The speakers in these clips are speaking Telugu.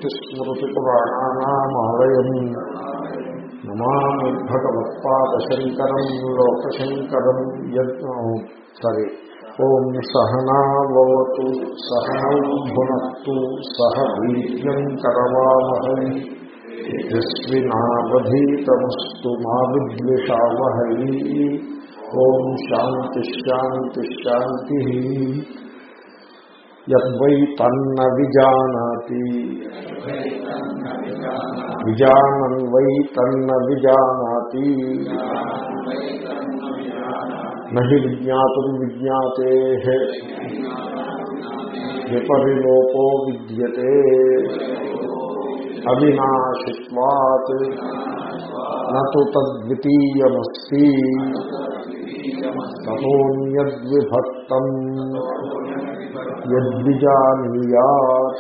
శ్రుతిస్మృతిపురాణానామాలయం నమామి భగవత్పాదశంకరం లోకశంకరం సారీ ఓం సహనావతు సహనౌ భునత్తు సహ వీర్యం కరవామహై యస్వినావధీతమస్తు మా విద్విషావహై ఓం శాంతి శాంతి శాంతి యద్వై తన్న విజానాతి విజానన్ వై తన్న విజానాతి నహి విజ్ఞాతుం విజ్ఞాతే విపరిలోపో విద్యతే అవినాశిత్వాత్ నతు తద్వితీయమస్తి తథోన్యద్విభక్తం యద్విజానీయాత్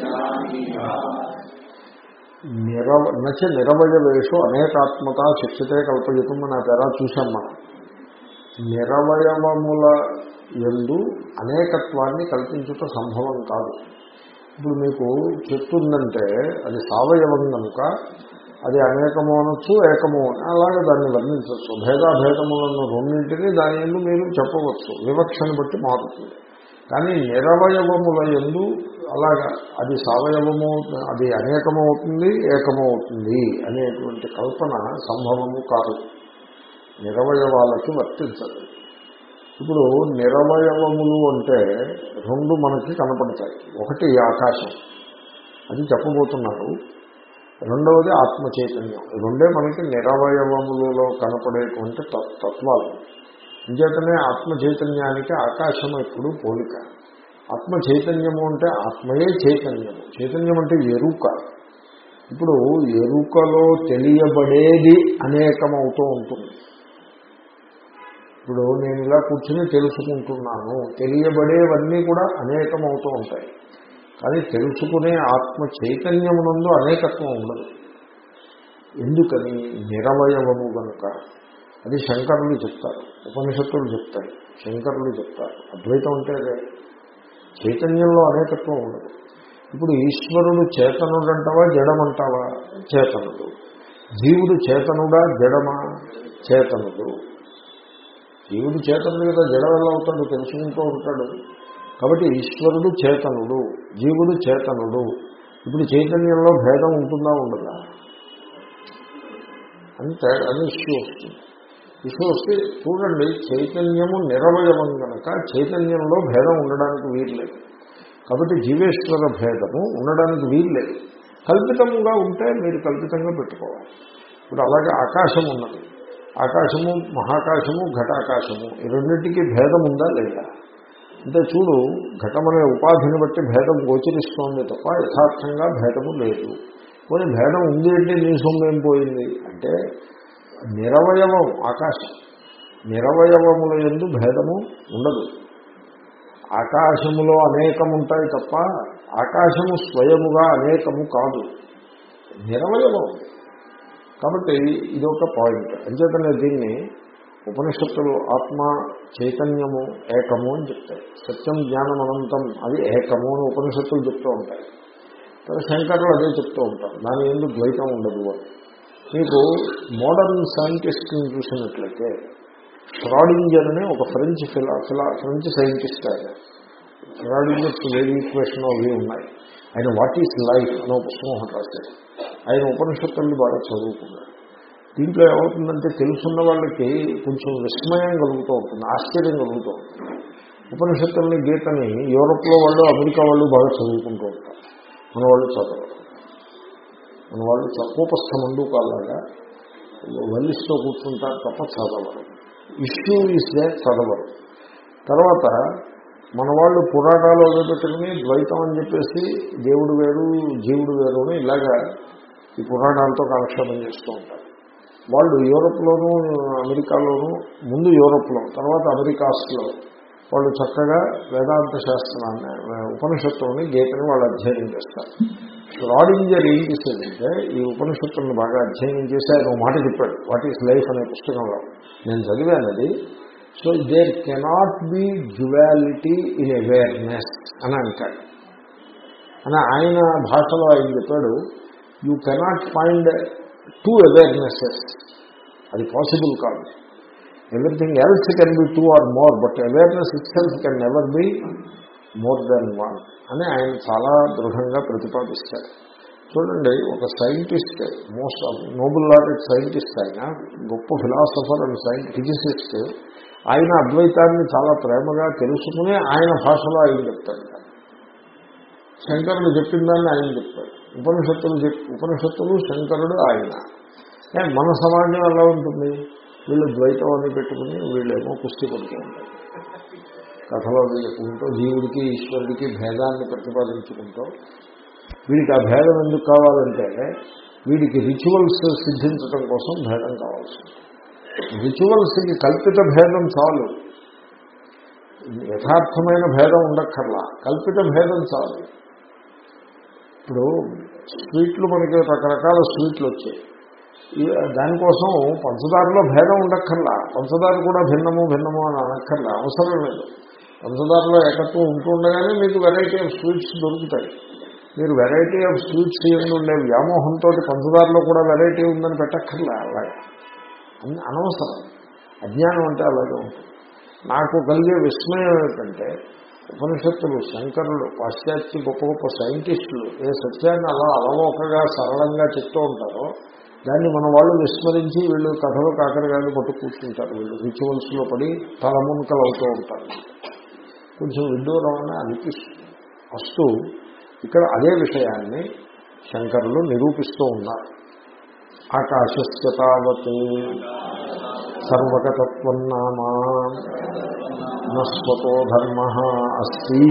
నిరవ నచ నిరవయవేషు అనేకాత్మత శిక్షతే కల్పయుతం అని ఆ తెరా చూశాం మనం నిరవయవముల ఎందు అనేకత్వాన్ని కల్పించుట సంభవం కాదు ఇప్పుడు మీకు చెప్తుందంటే అది సావయవం కనుక అది అనేకము అనొచ్చు ఏకము అలాగే దాన్ని వర్ణించవచ్చు భేదాభేదములను రెండింటినీ దాని ఎందు మీరు చెప్పవచ్చు వివక్షను బట్టి మారుతుంది కానీ నిరవయవముల ఎందు అలాగా అది సవయవము అది అనేకమవుతుంది ఏకమవుతుంది అనేటువంటి కల్పన సంభవము కాదు నిరవయవాలకి వర్తించదు ఇప్పుడు నిరవయవములు అంటే రెండు మనకి కనపడతాయి ఒకటి ఆకాశం అది చెప్పబోతున్నారు రెండవది ఆత్మ చైతన్యం రెండే మనకి నిరవయవములలో కనపడేటువంటి తత్వాలు అంచేతనే ఆత్మ చైతన్యానికి ఆకాశం ఎప్పుడు పోలిక ఆత్మ చైతన్యము అంటే ఆత్మయే చైతన్యము చైతన్యం అంటే ఎరుక ఇప్పుడు ఎరుకలో తెలియబడేది అనేకమవుతూ ఉంటుంది ఇప్పుడు నేను ఇలా కూర్చుని తెలుసుకుంటున్నాను తెలియబడేవన్నీ కూడా అనేకమవుతూ ఉంటాయి కానీ తెలుసుకునే ఆత్మ చైతన్యమునందు అనేకత్వం ఉండదు ఎందుకని నిరవయవము కనుక అది శంకరులు చెప్తారు ఉపనిషత్తులు చెప్తారు శంకరులు చెప్తారు అద్వైతం అంటే అదే చైతన్యంలో అనేకత్వం ఉండదు ఇప్పుడు ఈశ్వరుడు చేతనుడు అంటావా జడమంటావా చేతనుడు జీవుడు చేతనుడా జడమా చేతనుడు జీవుడు చేతనుడు కదా జడం ఎలా అవుతాడు తెలుసుకుంటూ ఉంటాడు కాబట్టి ఈశ్వరుడు చేతనుడు జీవుడు చేతనుడు ఇప్పుడు చైతన్యంలో భేదం ఉంటుందా ఉండదా అంతే అది ఇష్యూ వస్తుంది ఇష్యూ వస్తే చూడండి చైతన్యము నిరవయవం కనుక చైతన్యంలో భేదం ఉండడానికి వీల్లేదు కాబట్టి జీవేశ్వర భేదము ఉండడానికి వీల్లేదు కల్పితంగా ఉంటే మీరు కల్పితంగా పెట్టుకోవాలి ఇప్పుడు అలాగే ఆకాశం ఉన్నది ఆకాశము మహాకాశము ఘటాకాశము ఈ రెండింటికి భేదం ఉందా లేదా అంటే చూడు ఘటమనే ఉపాధిని బట్టి భేదం గోచరిస్తోంది తప్ప యథార్థంగా భేదము లేదు కొన్ని భేదం ఉంది అంటే నీ సొమ్మేం పోయింది అంటే నిరవయవం ఆకాశం నిరవయవముల ఎందు భేదము ఉండదు ఆకాశములో అనేకం ఉంటాయి తప్ప ఆకాశము స్వయముగా అనేకము కాదు నిరవయవం కాబట్టి ఇది ఒక పాయింట్ అంచేతనే దీన్ని ఉపనిషత్తులు ఆత్మ చైతన్యము ఏకము అని చెప్తాయి సత్యం జ్ఞానం అనంతం అది ఏకము అని ఉపనిషత్తులు చెప్తూ ఉంటాయి శంకర్లు అదే చెప్తూ ఉంటారు దాని ఎందుకు ద్వైతం ఉండదు అని మీకు మోడర్న్ సైంటిస్ట్ని చూసినట్లయితే ఫ్రాడింజర్ అని ఒక ఫ్రెంచ్ ఫిలా ఫిలా ఫ్రెంచ్ సైంటిస్ట్ ఆయన ఫ్రాడింజర్స్ వేడి ఈక్వేషన్ అవి ఉన్నాయి ఆయన వాట్ ఈస్ లైఫ్ అనే పుస్తకం ఒకటి రాశారు ఆయన ఉపనిషత్తుల్ని బాగా చదువుకున్నాడు దీంట్లో ఏమవుతుందంటే తెలుసున్న వాళ్ళకి కొంచెం విస్మయం కలుగుతూ ఉంటుంది ఆశ్చర్యం కలుగుతూ ఉంటుంది ఉపనిషత్తుల్ని గీతని యూరోప్లో వాళ్ళు అమెరికా వాళ్ళు బాగా చదువుకుంటూ ఉంటారు మన వాళ్ళు చదవరు మన వాళ్ళు కూపస్థ మండుకాలాగా వల్లిస్తూ కూర్చుంటారు తప్ప చదవరు ఇష్యూ ఇస్ దే చదవరు తర్వాత మన వాళ్ళు పురాణాలు పెట్టుకుని ద్వైతం అని చెప్పేసి దేవుడు వేరు జీవుడు వేరు అని ఇలాగా ఈ పురాణాలతో కాలక్షేపం చేస్తూ ఉంటారు వాళ్ళు యూరోప్లోనూ అమెరికాలోనూ ముందు యూరోప్లో తర్వాత అమెరికాస్లో వాళ్ళు చక్కగా వేదాంత శాస్త్రాన్ని ఉపనిషత్తుని గీతని వాళ్ళు అధ్యయనం చేస్తారు శ్రాడింజర్ ఏం చేసేదంటే ఈ ఉపనిషత్తులను బాగా అధ్యయనం చేసి ఆయన మాట చెప్పాడు వాట్ ఈస్ లైఫ్ అనే పుస్తకంలో నేను చదివానది so there cannot be duality in awareness అని అంటాడు అని ఆయన భాషలో ఆయన చెప్పాడు you cannot find two awarenesses అది పాసిబుల్ కాదు everything else can be two or more but awareness itself can never be more than one అని ఆయన చాలా దృఢంగా ప్రతిపాదిస్తారు చూడండి ఒక scientist most noble laureate scientist ఆయన గొప్ప ఫిలాసఫర్ అండ్ సైంటి ఫిజిసిస్ట్ ఆయన అద్వైతాన్ని చాలా ప్రేమగా తెలుసుకుని ఆయన భాషలో ఆయన చెప్తాడు శంకరుడు చెప్పిన దాన్ని ఆయన చెప్తాడు ఉపనిషత్తులు చెప్ ఉపనిషత్తులు శంకరుడు ఆయన ఏ, మన సమాజం ఎలా ఉంటుంది వీళ్ళు ద్వైతం అని పెట్టుకుని వీళ్ళేమో కుస్తీ పడుతూ ఉంటారు కథలో చెప్పుకుంటూ జీవుడికి ఈశ్వరుడికి భేదాన్ని ప్రతిపాదించుకుంటూ వీడికి ఆ భేదం ఎందుకు కావాలంటే వీడికి రిచువల్స్ సిద్ధించడం కోసం భేదం కావాల్సి రిచువల్స్కి కల్పిత భేదం చాలు యథార్థమైన భేదం ఉండక్కర్లా కల్పిత భేదం చాలు ఇప్పుడు స్వీట్లు మనకి రకరకాల స్వీట్లు వచ్చాయి ఈ- దానికోసం పంచదారలో భేదం ఉండక్కర్లా పంచదార కూడా భిన్నము భిన్నము అని అనక్కర్లా అవసరం లేదు పంచదారలో ఏకత్వం ఉంటుండగానే మీకు వెరైటీ ఆఫ్ స్వీట్స్ దొరుకుతాయి మీరు వెరైటీ ఆఫ్ స్వీట్స్ ఏంది ఉండే వ్యామోహంతో పంచదారలో కూడా వెరైటీ ఉందని పెట్టక్కర్లే అలాగే అన్ని అనవసరం అజ్ఞానం అంటే అలాగే ఉంటుంది నాకు కలిగే విస్మయం ఏమిటంటే ఉపనిషత్తులు శంకరులు పాశ్చాత్య గొప్ప గొప్ప సైంటిస్టులు ఏ సత్యాన్ని అలా అలవోకగా సరళంగా చెప్తూ ఉంటారో దాన్ని మన వాళ్ళు విస్మరించి వీళ్ళు కథలు కాకరగానే పట్టు కూర్చుంటారు వీళ్ళు రిచువల్స్లో పడి తలమునకలు అవుతూ ఉంటారు కొంచెం విడ్డూరం అని అనిపిస్తుంది ఫస్ట్ ఇక్కడ అదే విషయాన్ని శంకరులు నిరూపిస్తూ ఉన్నారు ఆకాశస్యతావత్ సర్వగతత్వం నామా నస్వతో ధర్మ అస్తి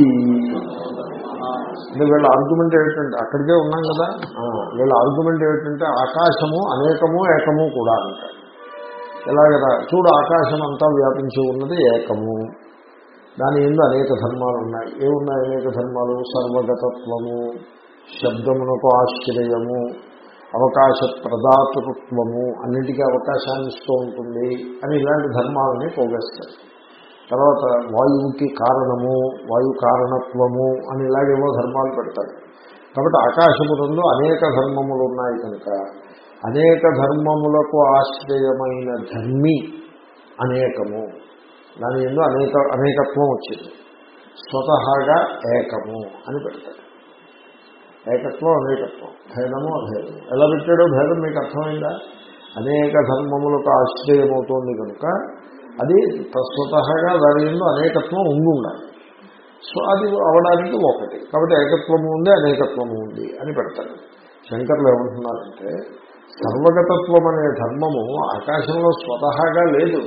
అంటే వీళ్ళ ఆర్గ్యుమెంట్ ఏమిటంటే అక్కడికే ఉన్నాం కదా ఆ, వీళ్ళ ఆర్గ్యుమెంట్ ఏమిటంటే ఆకాశము అనేకము ఏకము కూడా అంటారు ఎలాగదా చూడు ఆకాశం అంతా వ్యాపించి ఉన్నది ఏకము దాని ఎందు అనేక ధర్మాలు ఉన్నాయి ఏమున్నాయి అనేక ధర్మాలు సర్వగతత్వము శబ్దమునకు ఆశ్చర్యము అవకాశ ప్రదాతృత్వము అన్నిటికీ అవకాశాన్ని ఇస్తూ ఉంటుంది అని ఇలాంటి ధర్మాలని పోగేస్తారు తర్వాత వాయువుకి కారణము వాయు కారణత్వము అని ఇలాగేవో ధర్మాలు పెడతారు కాబట్టి ఆకాశమునందు అనేక ధర్మములు ఉన్నాయి కనుక అనేక ధర్మములకు ఆశ్రయమైన ధర్మి అనేకము దాని ఎందు అనేక అనేకత్వం వచ్చింది స్వతహాగా ఏకము అని పెడతాడు ఏకత్వం అనేకత్వం భేదము అభేదము ఎలా పెట్టాడో భేదం మీకు అర్థమైందా అనేక ధర్మములకు ఆశ్రయమవుతోంది కనుక అది స్వతహాగా దాని ఎందు అనేకత్వం ఉండి ఉండాలి సో అది అవడానికి ఒకటి కాబట్టి ఏకత్వము ఉంది అనేకత్వము ఉంది అని పెడతాడు శంకర్లు ఏమంటున్నారంటే సర్వగతత్వం అనే ధర్మము ఆకాశంలో స్వతహాగా లేదు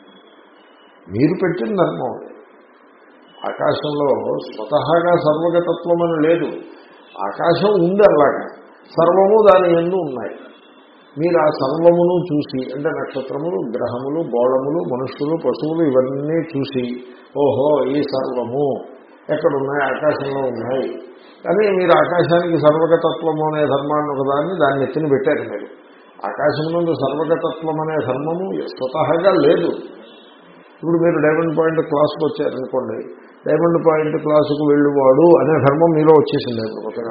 మీరు పెట్టిన ధర్మం అది. ఆకాశంలో స్వతహాగా సర్వగతత్వం అని లేదు ఆకాశం ఉంది అలాగా సర్వము దాని ఎందు ఉన్నాయి మీరు ఆ సర్వమును చూసి అంటే నక్షత్రములు గ్రహములు గోళములు మనుషులు పశువులు ఇవన్నీ చూసి ఓహో ఈ సర్వము ఎక్కడున్నాయి ఆకాశంలో ఉన్నాయి కానీ మీరు ఆకాశానికి సర్వగతత్వము అనే ధర్మాన్ని ఒకదాన్ని దాన్ని ఎత్తిన పెట్టారు మీరు ఆకాశం నుండి సర్వగతత్వం అనే ధర్మము స్వతహాగా లేదు ఇప్పుడు మీరు డైమండ్ పాయింట్ క్లాస్కి వచ్చారనుకోండి డైమండ్ పాయింట్ క్లాసుకు వెళ్ళువాడు అనే ధర్మం మీలో వచ్చేసింది ఇప్పుడు కొత్తగా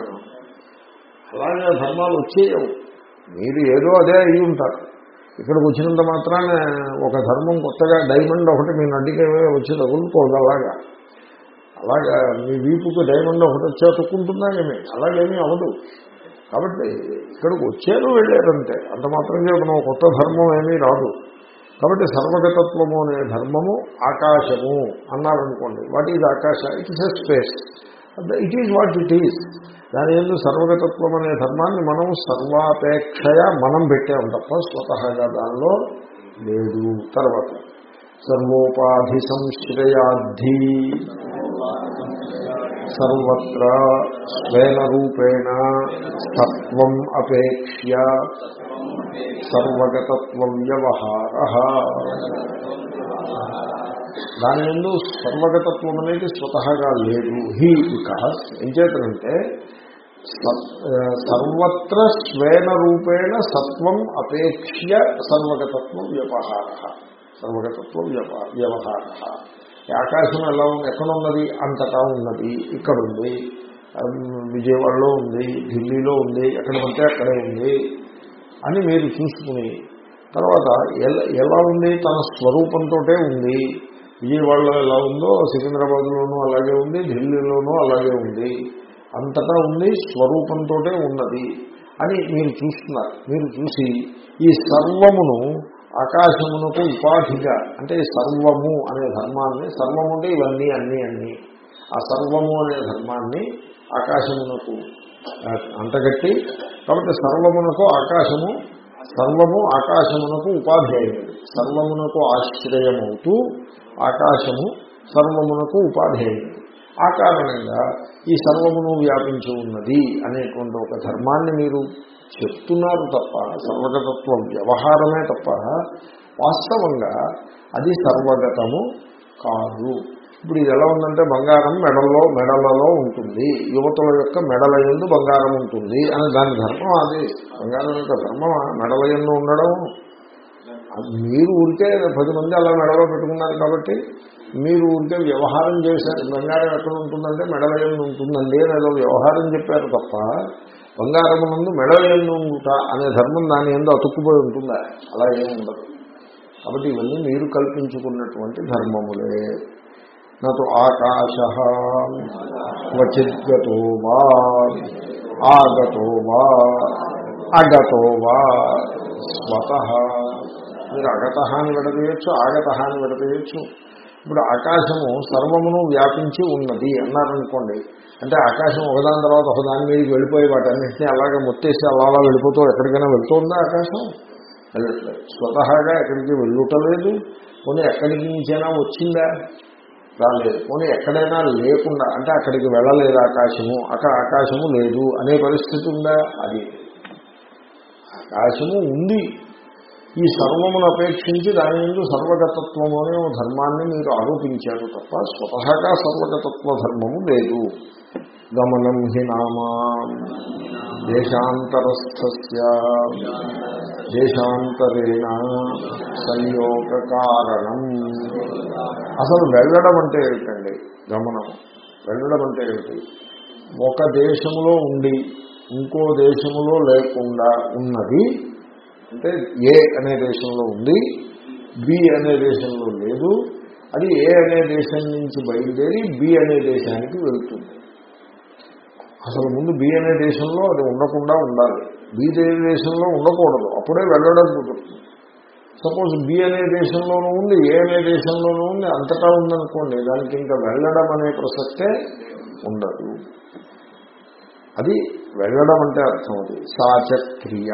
అలాగే ధర్మాలు వచ్చేయవు మీరు ఏదో అదే అయ్యి ఉంటారు ఇక్కడికి వచ్చినంత మాత్రాన ఒక ధర్మం కొత్తగా డైమండ్ ఒకటి మీ నడ్డికి వచ్చి తగులుకోదు అలాగా అలాగా మీ వీపుకు డైమండ్ ఒకటి వచ్చి అతుక్కుంటుందా ఏమి అలాగేమీ అవదు కాబట్టి ఇక్కడికి వచ్చారు వెళ్ళారంటే అంత మాత్రం చేత కొత్త ధర్మం ఏమీ రాదు కాబట్టి సర్వగతత్వము అనే ధర్మము ఆకాశము అన్నారనుకోండి వాట్ ఈజ్ ఆకాశ it is a space it is what it is దాని ఎందు సర్వగతత్వం అనే ధర్మాన్ని మనం సర్వాపేక్షయ మనం పెట్టాం తప్ప స్వతహాగా దానిలో లేదు తర్వాత సర్వోపాధి సంశ్రయాద్ధి సర్వత్ర స్వేన రూపేణ సత్వం అపేక్ష్య సర్వగతత్వం వ్యవహార దాని ఎందు సర్వగతత్వం అనేది స్వతహాగా లేదు హీ బికాస్ ఏం చేతనంటే సర్వత్ర స్వేన రూపేణ సత్వం అపేక్ష్య సర్వగతత్వం వ్యవహార సర్వగతత్వం వ్యవహార ఈ ఆకాశం ఎలా ఉంది ఎక్కడ ఉన్నది అంతటా ఉన్నది ఇక్కడ ఉంది విజయవాడలో ఉంది ఢిల్లీలో ఉంది ఎక్కడ పడితే అక్కడే ఉంది అని మీరు చూసుకుని తర్వాత ఎలా ఎలా ఉంది తన స్వరూపంతో ఉంది విజయవాడలో ఎలా ఉందో సికింద్రాబాద్లోనూ అలాగే ఉంది ఢిల్లీలోనూ అలాగే ఉంది అంతటా ఉంది స్వరూపంతో ఉన్నది అని మీరు చూస్తున్నారు మీరు చూసి ఈ సర్వమును ఆకాశమునకు ఉపాధిగా అంటే సర్వము అనే ధర్మాన్ని సర్వము అంటే ఇవన్నీ అన్నీ అన్నీ ఆ సర్వము అనే ధర్మాన్ని ఆకాశమునకు ఆ, అంటగట్టి కాబట్టి సర్వమునకు ఆకాశము సర్వము ఆకాశమునకు ఉపాధి అయినది సర్వమునకు ఆశ్రయమవుతూ ఆకాశము సర్వమునకు ఉపాధి అయినది ఆ కారణంగా ఈ సర్వమును వ్యాపించి ఉన్నది అనేటువంటి ఒక ధర్మాన్ని మీరు చెప్తున్నారు తప్ప సర్వగతత్వం వ్యవహారమే తప్ప వాస్తవంగా అది సర్వగతము కాదు ఇప్పుడు ఇది ఎలా ఉందంటే బంగారం మెడల్లో మెడలలో ఉంటుంది యువతుల యొక్క మెడల ఎందు బంగారం ఉంటుంది అని దాని ధర్మం అది బంగారం యొక్క ధర్మం మెడల ఎందు ఉండడం అది మీరు ఊరికే పది మంది అలా మెడలో పెట్టుకున్నారు కాబట్టి మీరు ఊరికే వ్యవహారం చేశారు బంగారం ఎక్కడ ఉంటుందంటే మెడల ఎందు ఉంటుందండి అని ఏదో వ్యవహారం చెప్పారు తప్ప బంగారం ముందు మెడల ఎందు ఉంట అనే ధర్మం దాని ఎందు అతుక్కుపోయి ఉంటుందా అలా ఏమి ఉండదు కాబట్టి ఇవన్నీ మీరు కల్పించుకున్నటువంటి ధర్మములే నటు ఆకాశ క్వచిద్గతో వా ఆగతో వా అగతో వా స్వత మీరు అగత అని విడదీయచ్చు ఆగత అని విడదీయచ్చు ఇప్పుడు ఆకాశము సర్వమును వ్యాపించి ఉన్నది అన్నారనుకోండి అంటే ఆకాశం ఒకదాని తర్వాత ఒకదాని మీదకి వెళ్ళిపోయి వాటన్నింటినీ అలాగే మొత్తేసి అలా అలా వెళ్ళిపోతూ ఎక్కడికైనా వెళ్తుందా ఆకాశం వెళ్ళట్లేదు స్వతహాగా ఎక్కడికి వెళ్ళుటలేదు పోనీ ఎక్కడికి నుంచైనా వచ్చిందా రాలేదు పోనీ ఎక్కడైనా లేకుండా అంటే అక్కడికి వెళ్ళలేదు ఆకాశము అక్కడ ఆకాశము లేదు అనే పరిస్థితి ఉందా అది ఆకాశము ఉంది ఈ సర్వమును అపేక్షించి దాని ముందు సర్వగతత్వము అనే ఓ ధర్మాన్ని మీరు ఆరోపించారు తప్ప స్వతహాగా సర్వగతత్వ ధర్మము లేదు గమనం హి నామా దేశాంతరస్థస్య దేశాంతరేణ సంయోగ కారణం అసలు వెళ్ళడం అంటే ఏమిటండి గమనం వెళ్ళడం అంటే ఏమిటి ఒక దేశంలో ఉండి ఇంకో దేశంలో లేకుండా ఉన్నది అంటే ఏ అనే దేశంలో ఉంది బి అనే దేశంలో లేదు అది ఏ అనే దేశం నుంచి బయలుదేరి బి అనే దేశానికి వెళ్తుంది అసలు ముందు బి అనే దేశంలో అది ఉండకుండా ఉండాలి బి అనే దేశంలో ఉండకూడదు అప్పుడే వెళ్ళడం కుదురుతుంది సపోజ్ బి అనే దేశంలోనూ ఉంది ఏ అనే దేశంలోనూ ఉంది అంతటా ఉందనుకోండి దానికి ఇంకా వెళ్ళడం అనే ప్రసక్తే ఉండదు అది వెళ్ళడం అంటే అర్థం అది సాచక్రియ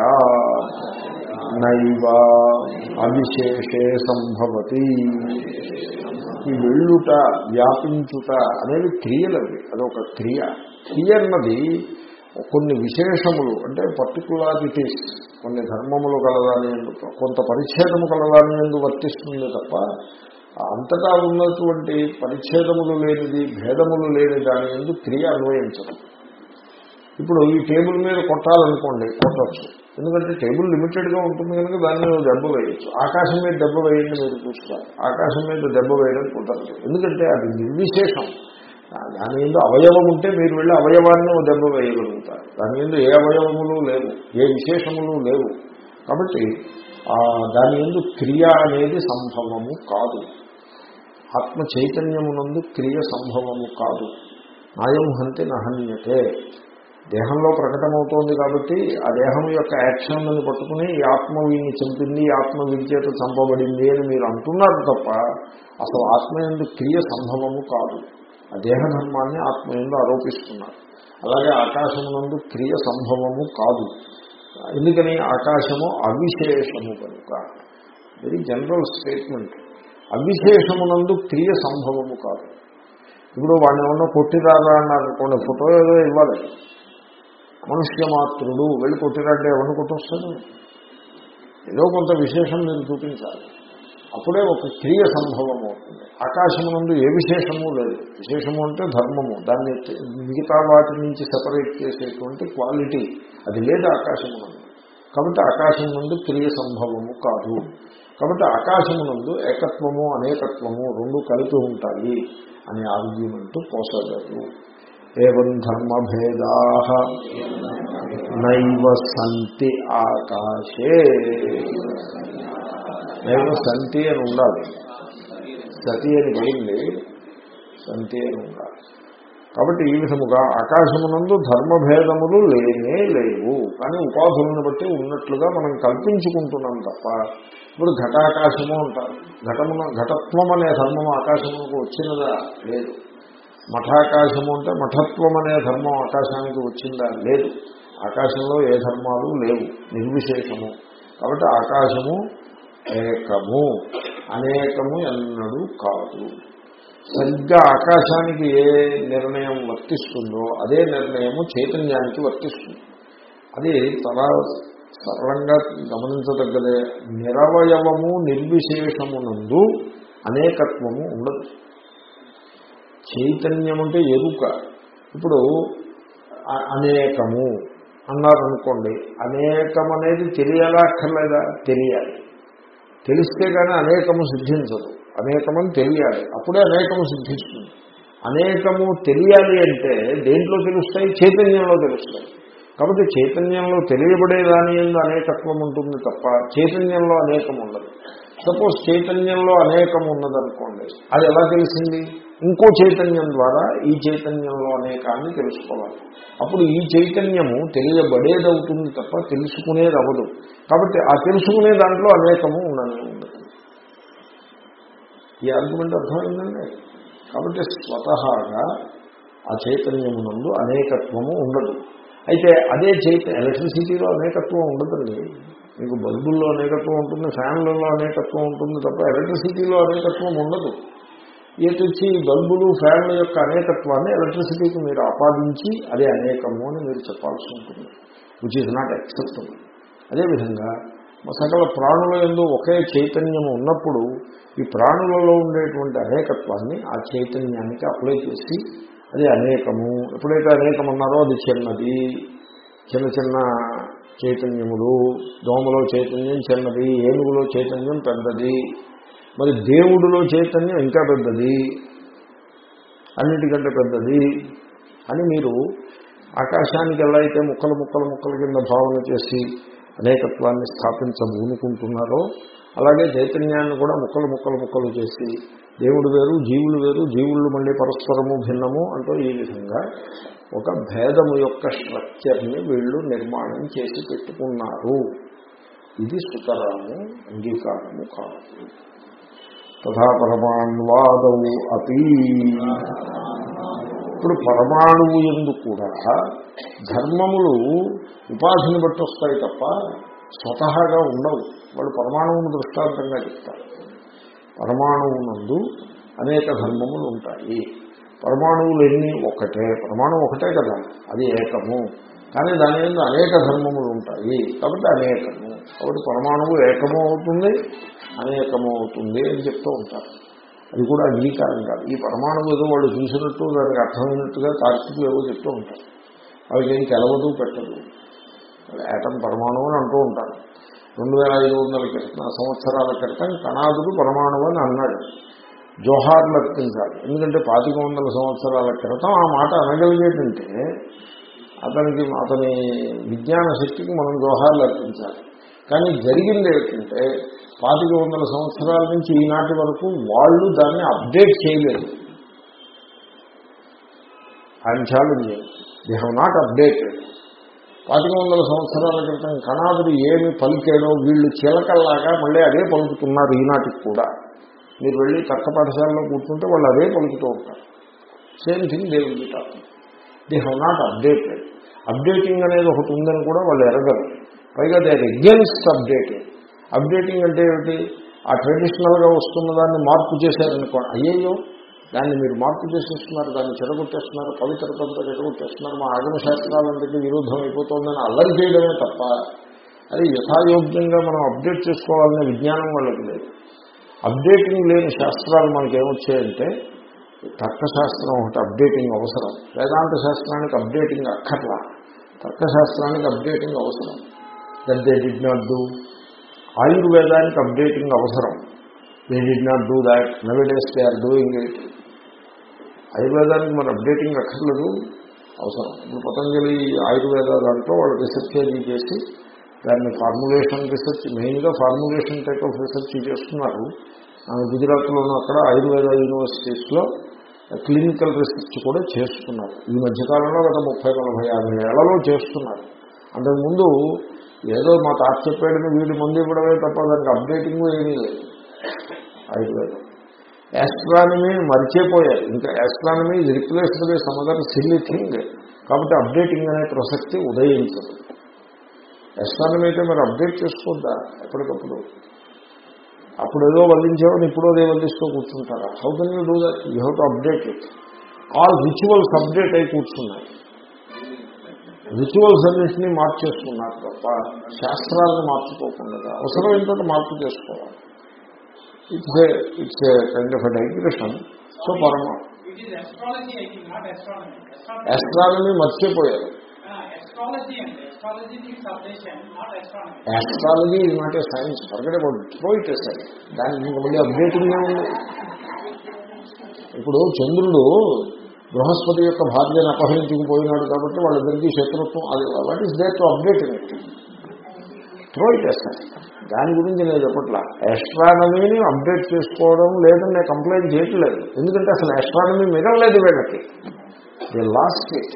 నైవ అవిశేషే సంభవతి ఈ వెళ్ళుట వ్యాపించుట అనేవి క్రియలవి అదొక క్రియ క్రియ అన్నది కొన్ని విశేషములు అంటే పర్టికులారిటీస్ కొన్ని ధర్మములు కలదాని ఎందు కొంత పరిచ్ఛేదము కలదాని ఎందు వర్తిస్తుంది తప్ప అంతటా ఉన్నటువంటి పరిచ్ఛేదములు లేనిది భేదములు లేని దాని ఎందు క్రియ అన్వయించదు ఇప్పుడు ఈ టేబుల్ మీద కొట్టాలనుకోండి కొట్టచ్చు ఎందుకంటే టేబుల్ లిమిటెడ్గా ఉంటుంది కనుక దాని మీద దెబ్బ వేయచ్చు ఆకాశం మీద దెబ్బ వేయండి మీరు చూస్తారు ఆకాశం మీద దెబ్బ వేయడం కుదరదు ఎందుకంటే అది నిర్విశేషం దాని మీద అవయవం ఉంటే మీరు వెళ్ళి అవయవాన్ని ఓ దెబ్బ వేయగలుగుతారు దాని మీద ఏ అవయవములు లేవు ఏ విశేషములు లేవు కాబట్టి ఆ దాని ఎందు క్రియ అనేది సంభవము కాదు ఆత్మ చైతన్యమునందు క్రియ సంభవము కాదు నాయం హంతి నహన్యతే దేహంలో ప్రకటమవుతోంది కాబట్టి ఆ దేహం యొక్క యాక్షన్లను పట్టుకుని ఈ ఆత్మ వీడిని చంపింది ఈ ఆత్మ వీడి చేత చంపబడింది అని మీరు అంటున్నారు తప్ప అసలు ఆత్మ ఎందు క్రియ సంభవము కాదు ఆ దేహధర్మాన్ని ఆత్మ ఎందు ఆరోపిస్తున్నారు అలాగే ఆకాశమునందు క్రియ సంభవము కాదు ఎందుకని ఆకాశము అవిశేషము కనుక వెరీ జనరల్ స్టేట్మెంట్ అవిశేషమునందు క్రియ సంభవము కాదు ఇప్పుడు వాడిని ఏమన్నా కొట్టిరారా అన్నారు అనుకోండి ఫోటో ఏదో ఇవ్వాలి మనుష్య మాత్రుడు వెళ్ళి కొట్టిరంటే ఎవరిని కొట్టొస్తాడు ఏదో కొంత విశేషం మీరు చూపించాలి అప్పుడే ఒక క్రియ సంభవం అవుతుంది ఆకాశమునందు ఏ విశేషము లేదు విశేషము అంటే ధర్మము దాన్ని మిగతా వాటి నుంచి సెపరేట్ చేసేటువంటి క్వాలిటీ అది లేదు ఆకాశమునందు కాబట్టి ఆకాశమునందు క్రియ సంభవము కాదు కాబట్టి ఆకాశమునందు ఏకత్వము అనేకత్వము రెండు కలిపి ఉంటాయి అనే ఆర్గ్యుమెంట్ పోసగలరు ఏం ధర్మభేదా నైవ సంతి ఆకాశే నైవ సంతి అని ఉండాలి సతి అని పోయింది సంతి అని ఉండాలి కాబట్టి ఈ విధముగా ఆకాశమునందు ధర్మభేదములు లేనే లేవు కానీ ఉపాధులను బట్టి ఉన్నట్లుగా మనం కల్పించుకుంటున్నాం తప్ప ఇప్పుడు ఘటాకాశము అంటారు ఘటమున ఘటత్వం అనే ధర్మం ఆకాశమునకు వచ్చినదా లేదు మఠాకాశము అంటే మఠత్వం అనే ధర్మం ఆకాశానికి వచ్చిందా లేదు ఆకాశంలో ఏ ధర్మాలు లేవు నిర్విశేషము కాబట్టి ఆకాశము ఏకము అనేకము ఎన్నడూ కాదు సరిగ్గా ఆకాశానికి ఏ నిర్ణయం వర్తిస్తుందో అదే నిర్ణయము చైతన్యానికి వర్తిస్తుంది అది చాలా సరళంగా గమనించదగ్గదే నిరవయవము నిర్విశేషమునందు అనేకత్వము ఉండదు చైతన్యం అంటే ఎరుక ఇప్పుడు అ- అనేకము అన్నారనుకోండి అనేకం అనేది తెలియాలా అక్కర్లేదా తెలియాలి తెలిస్తే కానీ అనేకము సిద్ధించదు అనేకమని తెలియాలి అప్పుడే అనేకము సిద్ధిస్తుంది అనేకము తెలియాలి అంటే దేంట్లో తెలుస్తాయి చైతన్యంలో తెలుస్తాయి కాబట్టి చైతన్యంలో తెలియబడే దాని ఎందు అనేకత్వం ఉంటుంది తప్ప చైతన్యంలో అనేకం ఉండదు సపోజ్ చైతన్యంలో అనేకం ఉన్నదనుకోండి అది ఎలా తెలిసింది ఇంకో చైతన్యం ద్వారా ఈ చైతన్యంలో అనేకాన్ని తెలుసుకోవాలి అప్పుడు ఈ చైతన్యము తెలియబడేదవుతుంది తప్ప తెలుసుకునేది అవ్వదు కాబట్టి ఆ తెలుసుకునే దాంట్లో అనేకము ఉండనే ఉండదు ఈ ఆర్గ్యుమెంట్ అర్థమైందండి కాబట్టి స్వతహాగా ఆ చైతన్యమునందు అనేకత్వము ఉండదు అయితే అదే చైత ఎలక్ట్రిసిటీలో అనేకత్వం ఉండదండి మీకు బల్బుల్లో అనేకత్వం ఉంటుంది ఫ్యాన్లలో అనేకత్వం ఉంటుంది తప్ప ఎలక్ట్రిసిటీలో అనేకత్వం ఉండదు ఏతొచ్చి బల్బులు ఫ్యాన్ల యొక్క అనేకత్వాన్ని ఎలక్ట్రిసిటీకి మీరు ఆపాదించి అదే అనేకము అని మీరు చెప్పాల్సి ఉంటుంది విచ్ ఈజ్ నాట్ యాక్సెప్టబుల్ అదేవిధంగా సకల ప్రాణుల ఎందు ఒకే చైతన్యము ఉన్నప్పుడు ఈ ప్రాణులలో ఉండేటువంటి అనేకత్వాన్ని ఆ చైతన్యానికి అప్లై చేసి అది అనేకము ఎప్పుడైతే అనేకం అన్నారో అది చిన్నది చిన్న చిన్న చైతన్యములు దోమలో చైతన్యం చిన్నది ఏనుగులో చైతన్యం పెద్దది మరి దేవుడిలో చైతన్యం ఇంకా పెద్దది అన్నిటికంటే పెద్దది అని మీరు ఆకాశానికి ఎలా అయితే ముక్కలు ముక్కలు ముక్కల కింద భావన చేసి అనేకత్వాన్ని స్థాపించబూనుకుంటున్నారో అలాగే చైతన్యాన్ని కూడా ముక్కలు ముక్కలు ముక్కలు చేసి దేవుడు వేరు జీవులు వేరు జీవులు మళ్ళీ పరస్పరము భిన్నము అంటూ ఈ విధంగా ఒక భేదము యొక్క స్ట్రక్చర్ని వీళ్ళు నిర్మాణం చేసి పెట్టుకున్నారు ఇది సుతరాము అంగీకారము కాదు తథా పరమాణువాదవు అపి ఇప్పుడు పరమాణువు ఎందు కూడా ధర్మములు ఉపాధిని బట్టి వస్తాయి తప్ప స్వతహాగా ఉండవు వాళ్ళు పరమాణువును దృష్టాంతంగా చెప్తారు పరమాణువునందు అనేక ధర్మములు ఉంటాయి పరమాణువులు ఎన్ని ఒకటే పరమాణువు ఒకటే కదా అది ఏకము కానీ దాని మీద అనేక ధర్మములు ఉంటాయి కాబట్టి అనేకము కాబట్టి పరమాణువు ఏకము అవుతుంది అనేకము అవుతుంది అని చెప్తూ ఉంటారు అది కూడా అంగీకారం కాదు ఈ పరమాణువు ఏదో వాళ్ళు చూసినట్టు దానికి అర్థమైనట్టుగా తార్కికులు ఏవో చెప్తూ ఉంటారు వాళ్ళకి ఏం తెలవదు పెట్టదు ఏటం పరమాణువు అని అంటూ ఉంటారు రెండు వేల ఐదు వందల క్రితం సంవత్సరాల క్రితం కణాదుడు పరమాణువు అని అన్నాడు జోహార్లు అర్పించాలి ఎందుకంటే పాతిక వందల సంవత్సరాల క్రితం ఆ మాట అనగలిగేటంటే అతనికి అతని విజ్ఞాన శక్తికి మనం జోహార్లు అర్పించాలి కానీ జరిగింది ఏంటంటే పాతిక వందల సంవత్సరాల నుంచి ఈనాటి వరకు వాళ్ళు దాన్ని అప్డేట్ చేయలేదు I'm challenging they have not updated పాతిక వందల సంవత్సరాల క్రితం కణాదుడు ఏమి పలికేనో వీళ్ళు చిలకల్లాగా మళ్ళీ అదే పలుకుతున్నారు ఈనాటికి కూడా మీరు వెళ్ళి తర్క పాఠశాలలో కూర్చుంటే వాళ్ళు అదే పలుకుతూ ఉంటారు same thing they will be talking they have not updated updating అనేది ఒకటి ఉందని కూడా వాళ్ళు ఎరగరు పైగా they are against updating updating అంటే ఏమిటి ఆ ట్రెడిషనల్గా వస్తున్న దాన్ని మార్పు చేశారనుకో అయ్యయ్యో దాన్ని మీరు మార్పు చేసేస్తున్నారు దాన్ని చెడగొట్టేస్తున్నారు పవిత్రతంతో చెడగొట్టేస్తున్నారు మా ఆగమ శాస్త్రాలందరికీ విరుద్ధం అయిపోతుందని అల్లరి చేయడమే తప్ప అది యథాయోగ్యంగా మనం అప్డేట్ చేసుకోవాలనే విజ్ఞానం వాళ్ళకి లేదు అప్డేటింగ్ లేని శాస్త్రాలు మనకి ఏమొచ్చాయంటే తర్కశాస్త్రం ఒకటి అప్డేటింగ్ అవసరం వేదాంత శాస్త్రానికి అప్డేటింగ్ అక్కర్లా తర్కశాస్త్రానికి అప్డేటింగ్ అవసరం that they did not do ఆయుర్వేదానికి అప్డేటింగ్ అవసరం they did not do that nowadays they are doing it ఆయుర్వేదానికి మన అప్డేటింగ్ అక్కర్లేదు అవసరం ఇప్పుడు పతంజలి ఆయుర్వేద దాంట్లో వాళ్ళు రీసెర్చ్ అది చేసి దాన్ని ఫార్ములేషన్ రీసెర్చ్ మెయిన్గా ఫార్ములేషన్ టైప్ ఆఫ్ రీసెర్చ్ చేస్తున్నారు ఆ, గుజరాత్లోనూ అక్కడ ఆయుర్వేద యూనివర్సిటీస్లో క్లినికల్ రీసెర్చ్ కూడా చేస్తున్నారు ఈ మధ్యకాలంలో గత ముప్పై నలభై యాభై ఏళ్లలో చేస్తున్నారు అంతకుముందు ఏదో మా తాత చెప్పాడని వీడి ముందు ఇవ్వడమే తప్ప దానికి అప్డేటింగ్ ఏమీ లేదు ఆయుర్వేదం యాస్ట్రానమీ మర్చిపోయారు ఇంకా astronomy is replaced by some other silly thing కాబట్టి అప్డేటింగ్ అనే ప్రసక్తి ఉదయించదు యాస్ట్రానమీ అయితే మరి అప్డేట్ చేసుకోద్దా ఎప్పటికప్పుడు అప్పుడు ఏదో వల్లించేవాడు ఇప్పుడు అదే వల్లిస్తూ కూర్చుంటారా how can you do that you have to update it all rituals update అయి కూర్చున్నాయి రిచువల్స్ అన్నింటినీ మార్చేసుకున్నారు తప్ప శాస్త్రాలను మార్చుకోకుండా అవసరం ఏంటంటే మార్పు చేసుకోవాలి it's a it's a kind of digression so పరమ It is astrology, I think, not astronomy. Astronomy, astronomy మర్చిపోయారు uh, astrology and astrology needs updation, not astronomy. Astrology ఇది not a science forget about throw it science దానికి ఇంకా మళ్ళీ అప్డేటింగ్ ఉంది ఇప్పుడు చంద్రుడు బృహస్పతి యొక్క భార్యను అపహరించుకుపోయినాడు కాబట్టి వాళ్ళిద్దరికీ శత్రుత్వం అది what is there to update in it throw it science దాని గురించి నేను చెప్పట్లా ఎస్ట్రానమీని అప్డేట్ చేసుకోవడం లేదని నేను కంప్లైంట్ చేయట్లేదు ఎందుకంటే అసలు ఎస్ట్రానమీ మిగలలేదు వీళ్ళకి the lost it